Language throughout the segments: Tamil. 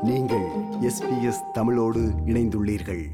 நீங்கள் எஸ்பிஎஸ் தமிழோடு இணைந்துள்ளீர்கள்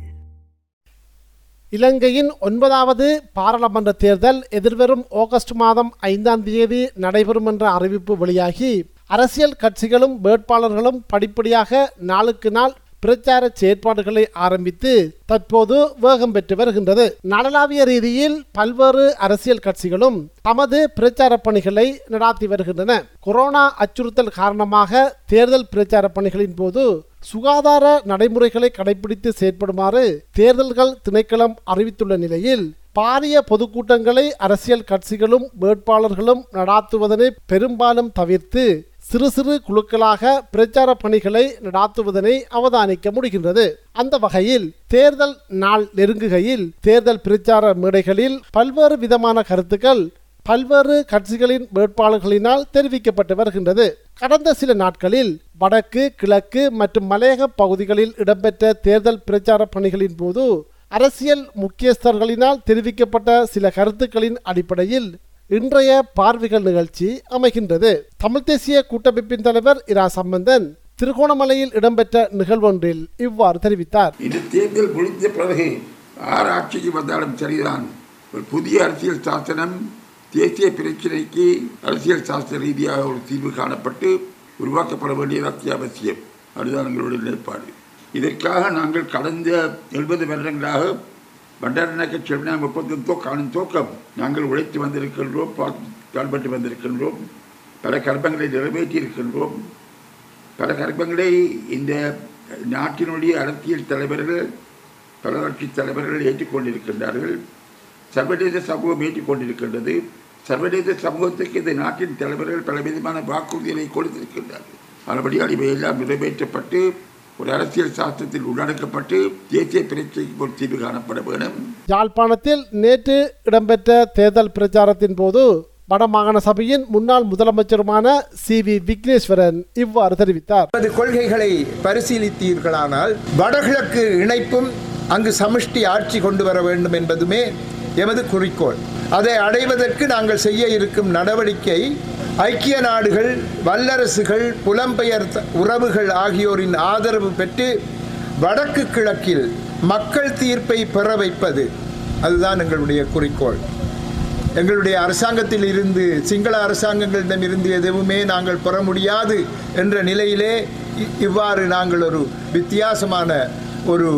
இலங்கையின் ஒன்பதாவது பாராளுமன்ற தேர்தல் எதிர்வரும் ஆகஸ்ட் மாதம் ஐந்தாம் தேதி நடைபெறும் என்ற அறிவிப்பு வெளியாகி அரசியல் கட்சிகளும் வேட்பாளர்களும் படிப்படியாக நாளுக்கு நாள் பிரச்சார செயற்பாடுகளை ஆரம்பித்து தற்போது வேகம் பெற்று வருகின்றது நாடளாவிய ரீதியில் பல்வேறு அரசியல் கட்சிகளும் தமது பிரச்சார பணிகளை நடாத்தி வருகின்றன கொரோனா அச்சுறுத்தல் காரணமாக தேர்தல் பிரச்சார பணிகளின் போது சுகாதார நடைமுறைகளை கடைபிடித்து செயற்படுமாறு தேர்தல்கள் திணைக்களம் அறிவித்துள்ள நிலையில் பாரிய பொதுக்கூட்டங்களை அரசியல் கட்சிகளும் வேட்பாளர்களும் நடாத்துவதனை பெரும்பாலும் தவிர்த்து சிறு சிறு குழுக்களாக பிரச்சார பணிகளை நடாத்துவதனை அவதானிக்க முடிகின்றது அந்த வகையில் தேர்தல் நாள் நெருங்குகையில் தேர்தல் பிரச்சார மேடைகளில் பல்வேறு விதமான கருத்துக்கள் பல்வேறு கட்சிகளின் வேட்பாளர்களினால் தெரிவிக்கப்பட்டு வருகின்றது கடந்த சில நாட்களில் வடக்கு கிழக்கு மற்றும் மலையக பகுதிகளில் இடம்பெற்ற தேர்தல் பிரச்சார பணிகளின் போது அரசியல் முக்கியஸ்தர்களினால் தெரிவிக்கப்பட்ட சில கருத்துக்களின் அடிப்படையில் இன்றைய பார்வைகள் நிகழ்ச்சி அமைகின்றது தமிழ் தேசிய கூட்டமைப்பின் தலைவர் இரா சம்பந்தன் திருகோணமலையில் இடம்பெற்ற நிகழ்வொன்றில் இவ்வாறு தெரிவித்தார் இந்த தேர்தல் முடிந்த பிறகு ஆறு ஆட்சிக்கு வந்தாலும் சரிதான் ஒரு புதிய அரசியல் சாசனம் தேசிய பிரச்சினைக்கு அரசியல் சாஸ்திர ரீதியாக ஒரு தீர்வு காணப்பட்டு உருவாக்கப்பட வேண்டியது அத்தியாவசியம் அதுதான் எங்களுடைய நிலைப்பாடு இதற்காக நாங்கள் கடந்த எழுபது வருடங்களாக பண்டாரநாயக்க செல்வனாம் ஒப்பந்தம் தோ காணும் தோக்கம் நாங்கள் உழைத்து வந்திருக்கின்றோம் பாடுபட்டு வந்திருக்கின்றோம் பல கர்ப்பங்களை நிறைவேற்றி இருக்கின்றோம் பல கர்ப்பங்களை இந்த நாட்டினுடைய அரசியல் தலைவர்கள் பல கட்சி தலைவர்கள் ஏற்றுக்கொண்டிருக்கின்றார்கள் சர்வதேச சமூகம் ஏற்றுக்கொண்டிருக்கின்றது சர்வதேச சமூகத்துக்கு இந்த நாட்டின் தலைவர்கள் பலவிதமான வாக்குறுதிகளை கொடுத்திருக்கின்றார்கள் அதுபடியால் இவையெல்லாம் நிறைவேற்றப்பட்டு ஒரு அரசியல் சாஸ்திரத்தில் உள்ளடக்கப்பட்டு தேசிய பிரச்சனைக்கு ஒரு தீர்வு காணப்பட வேண்டும் யாழ்ப்பாணத்தில் நேற்று இடம்பெற்ற தேர்தல் பிரச்சாரத்தின் போது வடமாகாண சபையின் முன்னாள் முதலமைச்சருமான சி வி விக்னேஸ்வரன் இவ்வாறு தெரிவித்தார் நமது கொள்கைகளை பரிசீலித்தீர்களானால் வடகிழக்கு இணைப்பும் அங்கு சமஷ்டி ஆட்சி கொண்டு வர வேண்டும் என்பதுமே எமது குறிக்கோள் அதை அடைவதற்கு நாங்கள் செய்ய இருக்கும் நடவடிக்கை ஐக்கிய நாடுகள் வல்லரசுகள் புலம்பெயர் உறவுகள் ஆகியோரின் ஆதரவு பெற்று வடக்கு கிழக்கில் மக்கள் தீர்ப்பை பெற வைப்பது அதுதான் எங்களுடைய குறிக்கோள் எங்களுடைய அரசாங்கத்தில் இருந்து சிங்கள அரசாங்கங்களிடம் இருந்து எதுவுமே நாங்கள் பெற முடியாது என்ற நிலையிலே இ- இவ்வாறு நாங்கள் ஒரு வித்தியாசமான ஒரு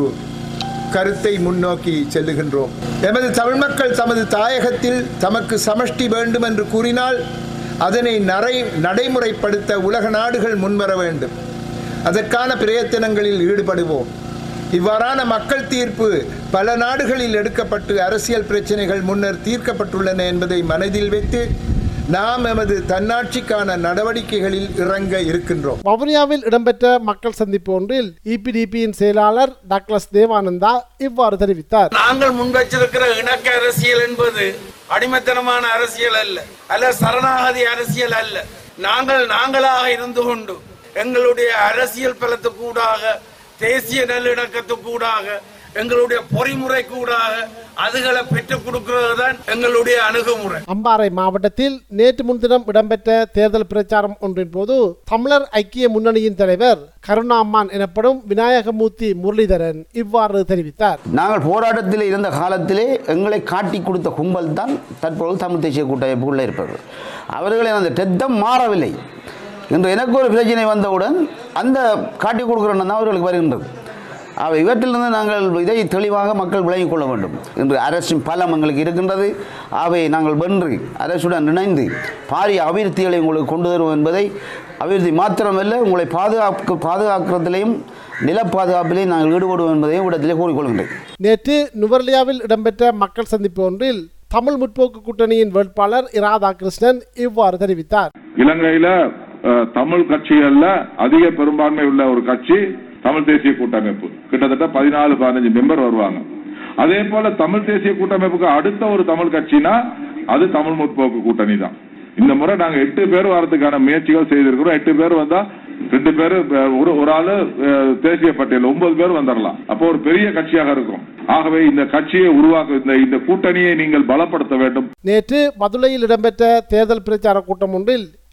கருத்தை முன்னோக்கி செல்லுகின்றோம் எமது தமிழ் மக்கள் தமது தாயகத்தில் தமக்கு சமஷ்டி வேண்டும் என்று கூறினால் அதனை நரை நடைமுறைப்படுத்த உலக நாடுகள் முன்வர வேண்டும் அதற்கான பிரயத்தனங்களில் ஈடுபடுவோம் இவ்வாறான மக்கள் தீர்ப்பு பல நாடுகளில் எடுக்கப்பட்டு அரசியல் பிரச்சனைகள் முன்னர் தீர்க்கப்பட்டுள்ளன என்பதை மனதில் வைத்து நாம் எமது தன்னாட்சிக்கான நடவடிக்கைகளில் இறங்க இருக்கின்றோம் வவுனியாவில் இடம்பெற்ற மக்கள் சந்திப்பு ஒன்றில் இபிடிபியின் செயலாளர் டாக்டர் தேவானந்தா இவ்வாறு தெரிவித்தார் நாங்கள் முன்வச்சிருக்கிற இணக்க அரசியல் என்பது அடிமைத்தனமான அரசியல் அல்ல அல்ல சரணாகதி அரசியல் அல்ல நாங்கள் நாங்களாக இருந்து கொண்டு எங்களுடைய அரசியல் பலத்துக்கூடாக தேசிய நல்லிணக்கத்துக்கூடாக எங்களுடைய பொறிமுறை கூடாக அதுகளை பெற்றுக் கொடுக்கிறது தான் எங்களுடைய அணுகுமுறை அம்பாறை மாவட்டத்தில் நேற்று முன்தினம் இடம்பெற்ற தேர்தல் பிரச்சாரம் ஒன்றின் போது தமிழர் ஐக்கிய முன்னணியின் தலைவர் கருணாம்மான் எனப்படும் விநாயகமூர்த்தி முரளிதரன் இவ்வாறு தெரிவித்தார் நாங்கள் போராட்டத்தில் இருந்த காலத்திலே எங்களை காட்டி கொடுத்த கும்பல் தான் தற்பொழுது தமிழ் தேசிய கூட்டமைப்புக்குள்ளே இருப்பவர்கள் அவர்களின் அந்த டெத்தம் மாறவில்லை இன்று எனக்கு ஒரு பிரச்சனை வந்தவுடன் அந்த காட்டி கொடுக்குற எண்ணம் தான் அவர்களுக்கு வருகின்றது அவை இவற்றிலிருந்து நாங்கள் இதை தெளிவாக மக்கள் விளங்கிக் கொள்ள வேண்டும் இன்று அரசின் பலம் எங்களுக்கு இருக்கின்றது அவை நாங்கள் வென்று அரசுடன் இணைந்து பாரிய அபிவிருத்திகளை உங்களுக்கு கொண்டு தருவோம் என்பதை அபிவிருத்தி மாத்திரமல்ல உங்களை பாதுகாக்க பாதுகாக்கிறதிலையும் நில பாதுகாப்பிலையும் நாங்கள் ஈடுபடுவோம் என்பதையும் இடத்திலே கூறிக்கொள்கின்றேன் நேற்று நுவர்லியாவில் இடம்பெற்ற மக்கள் சந்திப்பு ஒன்றில் தமிழ் முற்போக்கு கூட்டணியின் வேட்பாளர் இராதா கிருஷ்ணன் இவ்வாறு தெரிவித்தார் இலங்கையில அஹ், தமிழ் கட்சிகள்ல அதிக பெரும்பான்மை உள்ள ஒரு கட்சி தமிழ் தேசிய கூட்டமைப்பு கிட்டத்தட்ட பதினாலு பதினஞ்சு மெம்பர் வருவாங்க அதே போல தமிழ் தேசிய கூட்டமைப்புக்கு அடுத்த ஒரு தமிழ் கட்சினா அது தமிழ் முற்போக்கு கூட்டணி தான் இந்த முறை நாங்க எட்டு பேர் வரதுக்கான முயற்சிகள் செய்திருக்கிறோம் எட்டு பேர் வந்தா ரெண்டு பேரு அஹ், ஒரு ஒரு ஆளு அஹ், தேசிய பட்டியல் ஒன்பது பேர் வந்துடலாம் அப்போ ஒரு பெரிய கட்சியாக இருக்கும் ஆகவே இந்த கட்சியை உருவாக்க இந்த இந்த கூட்டணியை நீங்கள் பலப்படுத்த வேண்டும் நேற்று மதுரையில் இடம்பெற்ற தேர்தல் பிரச்சார கூட்டம் ஒன்றில்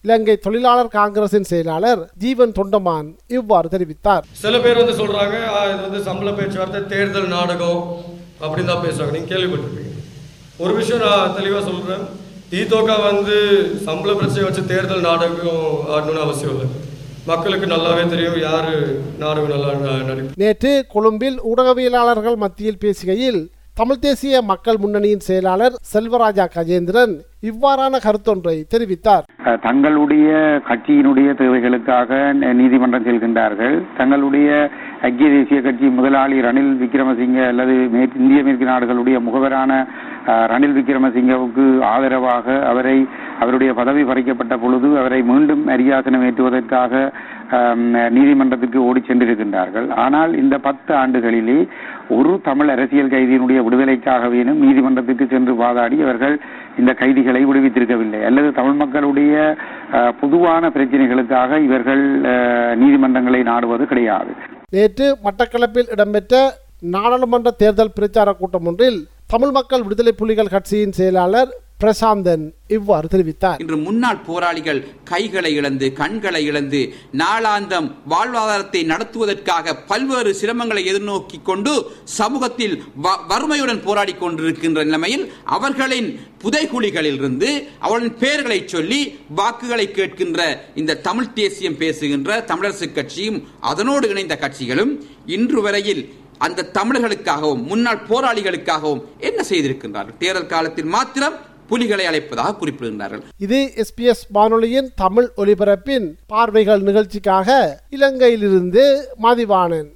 இலங்கை தொழிலாளர் காங்கிரசின் செயலாளர் ஜீவன் தொண்டமான் இவ்வாறு தெரிவித்தார் சில பேர் வந்து சொல்றாங்க "ஆ, இது வந்து சம்பள பேச்சுவார்த்தை தேர்தல் நாடகம் அப்படின்னு தான் பேசுறாங்க நீங்க கேள்விப்பட்டிருப்பீங்க ஒரு விஷயம் நான் தெளிவா சொல்றேன் திமுக வந்து சம்பள பிரச்சனை வச்சு தேர்தல் நாடகம் ஆடணும்னு அவசியம் இல்லை மக்களுக்கு நல்லாவே தெரியும் யாரு நாடகம் நல்லா ந- நடிப்பு நேற்று கொழும்பில் ஊடகவியலாளர்கள் மத்தியில் பேசுகையில் தமிழ் தேசிய மக்கள் முன்னணியின் செயலாளர் செல்வராஜா கஜேந்திரன் இவ்வாறான கருத்தொன்றை தெரிவித்தார் அஹ், தங்களுடைய கட்சியினுடைய தேவைகளுக்காக ந- நீதிமன்றம் செல்கின்றார்கள் தங்களுடைய ஐக்கிய தேசிய கட்சி முதலாளி ரணில் விக்ரமசிங்க அல்லது மேற்கு இந்திய மேற்கு நாடுகளுடைய முகவரான அஹ், ரணில் விக்ரமசிங்கவுக்கு ஆதரவாக அவரை அவருடைய பதவி பறிக்கப்பட்ட பொழுது அவரை மீண்டும் அரியாசனம் ஏற்றுவதற்காக அஹ், நீதிமன்றத்துக்கு ஓடி சென்றிருக்கின்றார்கள் ஆனால் இந்த பத்து ஆண்டுகளிலே ஒரு தமிழ் அரசியல் கைதியினுடைய விடுதலைக்காகவேனும் நீதிமன்றத்துக்கு சென்று வாதாடி அவர்கள் இந்த கைதிகளை விடுவித்திருக்கவில்லை அல்லது தமிழ் மக்களுடைய அஹ், பொதுவான பிரச்சனைகளுக்காக இவர்கள் அஹ், நீதிமன்றங்களை நாடுவது கிடையாது நேற்று மட்டக்களப்பில் இடம்பெற்ற நாடாளுமன்ற தேர்தல் பிரச்சார கூட்டம் ஒன்றில் தமிழ் மக்கள் விடுதலை புலிகள் கட்சியின் செயலாளர் பிரசாந்தன் இவ்வாறு தெரிவித்தார் இன்று முன்னாள் போராளிகள் கைகளை இழந்து கண்களை இழந்து நாளாந்தம் வாழ்வாதாரத்தை நடத்துவதற்காக பல்வேறு சிரமங்களை எதிர்நோக்கி கொண்டு சமூகத்தில் வ- வறுமையுடன் போராடி கொண்டிருக்கின்ற நிலைமையில் அவர்களின் புதைகுழிகளிலிருந்து அவர்களின் பெயர்களை சொல்லி வாக்குகளை கேட்கின்ற இந்த தமிழ் தேசியம் பேசுகின்ற தமிழரசு கட்சியும் அதனோடு இணைந்த கட்சிகளும் இன்று வரையில் அந்த தமிழர்களுக்காகவும் முன்னாள் போராளிகளுக்காகவும் என்ன செய்திருக்கின்றார்கள் தேர்தல் காலத்தில் மாத்திரம் புலிகளை அழைப்பதாக குறிப்பிடுகின்றார்கள் இது எஸ்பிஎஸ் வானொலியின் தமிழ் ஒலிபரப்பின் பார்வைகள் நிகழ்ச்சிக்காக இலங்கையிலிருந்து மதிவாணன்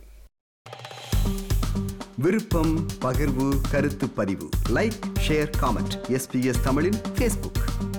விருப்பம் பகிர்வு கருத்து பதிவு லைக் ஷேர் காமெண்ட் எஸ்பிஎஸ் தமிழின் ஃபேஸ்புக்